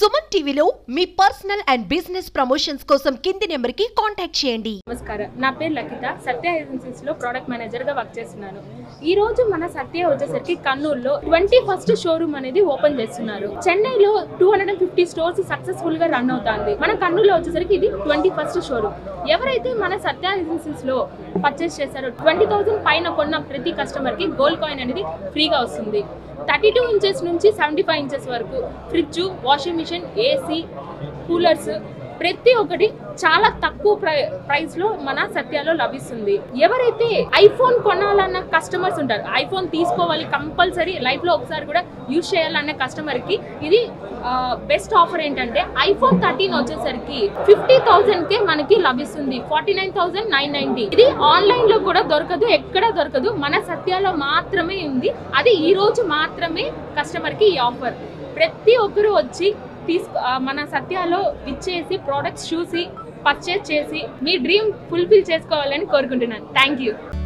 సుమన్ టీవీలో మీ personal and business promotions కోసం కింది నెంబర్కి కాంటాక్ట్ చేయండి నమస్కారం నా పేరు లకిత సత్య ఏజెన్సీస్ లో ప్రోడక్ట్ మేనేజర్ గా వర్క్ చేస్తున్నాను ఈ రోజు మన సత్య వచ్చేసరికి కర్నూలులో ట్వంటీ ఫస్ట్ షోరూమ్ అనేది ఓపెన్ చేస్తున్నారు చెన్నైలో two hundred and fifty stores successful గా రన్ అవుతుంది మన కర్నూలులో వచ్చేసరికి ఇది ట్వంటీ ఫస్ట్ షోరూమ్ ఎవరైతే మన సత్య ఏజెన్సీస్ లో పర్చేస్ చేశారో ట్వంటీ థౌసండ్ పైన కొన్న ప్రతి కస్టమర్ కి గోల్డ్ కాయిన్ అనేది ఫ్రీగా వస్తుంది థర్టీ టూ ఇంచెస్ నుంచి సెవెంటీ ఫైవ్ ఇంచెస్ వరకు fridge washing machine AC coolers ప్రతి ఒక్కటి చాలా తక్కువ ప్రై ప్రైస్ లో మన సత్యాలో లభిస్తుంది ఎవరైతే ఐఫోన్ కొనాలన్న కస్టమర్స్ ఉంటారు ఐఫోన్ తీసుకోవాలి కంపల్సరీ లైఫ్ లో ఒకసారి కూడా యూజ్ చేయాలన్న కస్టమర్ కి ఇది బెస్ట్ ఆఫర్ ఏంటంటే ఐఫోన్ థర్టీన్ వచ్చేసరికి ఫిఫ్టీ థౌసండ్ కే మనకి లభిస్తుంది forty nine thousand nine ninety ఇది ఆన్లైన్ లో కూడా దొరకదు ఎక్కడ దొరకదు మన సత్యాలో మాత్రమే ఉంది అది ఈ రోజు మాత్రమే కస్టమర్ కి ఈ ఆఫర్ ప్రతి ఒక్కరు వచ్చి తీసుకో ఆ, మన సత్యాలో ఇచ్చేసి ప్రోడక్ట్స్ చూసి పర్చేస్ చేసి మీ డ్రీమ్ ఫుల్ఫిల్ చేసుకోవాలని కోరుకుంటున్నాను థ్యాంక్ యూ